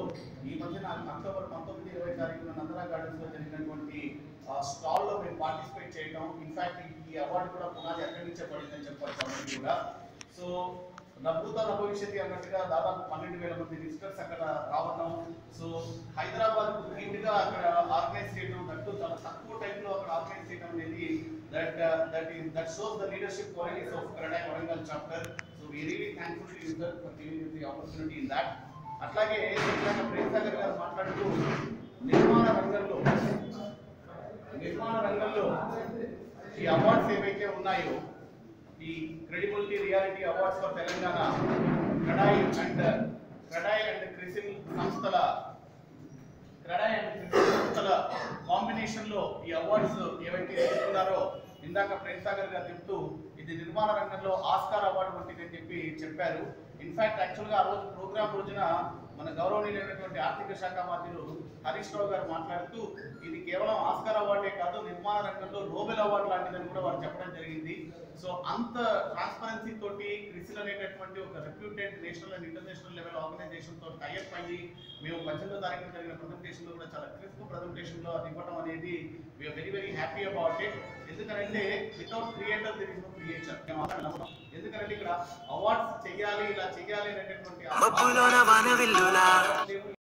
ఈ మధ్యన అక్టోబర్ పంతొమ్మిది ఇరవై తారీఖున నందరా గార్డెన్స్ లో జరిగినటువంటి స్టాల్ లో మేము పార్టిసిపేట్ చేయడం ఇన్ఫాక్ట్ ఈ అవార్డు కూడా పునాది అక్కడి నుంచే పడిందని చెప్పొచ్చు అందరికీ కూడా సో నభూత భవిష్యత్తు అన్నట్టుగా దాదాపు పన్నెండు వేల మంది విజిటర్స్ అక్కడ రావడం సో హైదరాబాద్ నీట్గా అక్కడ ఆర్గనైజ్ చేయడం దట్టు చాలా తక్కువ టైంలో అక్కడ ఆర్గనైజ్ చేయడం అనేది that that is that shows the leadership qualities of CREDAI Warangal chapter so we really thankful to user for giving the opportunity in that అట్లాగే ఇందాక ప్రేమ్ సాగర్ గారు మాట్లాడుతూ నిర్మాణ రంగంలో నిర్మాణ రంగంలో ఈ అవార్డ్స్ ఏవైతే ఉన్నాయో ఈ credibility reality awards for Telangana CREDAI and CREDAI and CRISIL సంస్థల క్రడాయి అండ్ క్రిసిల్ సంస్థల కాంబినేషన్ లో ఈ అవార్డ్స్ ఏవైతే ఇస్తున్నారో ఇందాక ప్రేమ్ సాగర్ గారు చెప్తూ ఇది నిర్మాణ రంగంలో ఆస్కార్ అవార్డు వంటిది అని చెప్పి చెప్పారు ఇన్ఫాక్ట్ యాక్చువల్గా ఆ రోజు ప్రోగ్రామ్ రోజున మన గౌరవనీయులైనటువంటి ఆర్థిక శాఖ మంత్రులు హరీష్ రావు గారు మాట్లాడుతూ ఇది కేవలం ఆస్కార్ అవార్డే కాదు నిర్మాణ రంగంలో నోబెల్ అవార్డు లాంటిదని కూడా వారు చెప్పడం జరిగింది సో అంత ట్రాన్స్పరెన్సీ తోటి క్రిసిల్ అనేటటువంటి ఒక reputed national and international level organization తో టైఅప్ అయ్యి మేము పద్దెనిమిదో తారీఖున జరిగిన ప్రజెంటేషన్ లో కూడా చాలా క్రిస్ప్ ప్రజెంటేషన్ లో అది ఇవ్వడం అనేది we are very very happy about it ఎందుకంటే without creator there is no creature ఎందుకంటే ఇక్కడ అవార్డ్స్ చెయ్యాలి ఇలా చెయ్యాలి అనేటటువంటి మబ్బులోన వాన విల్లులా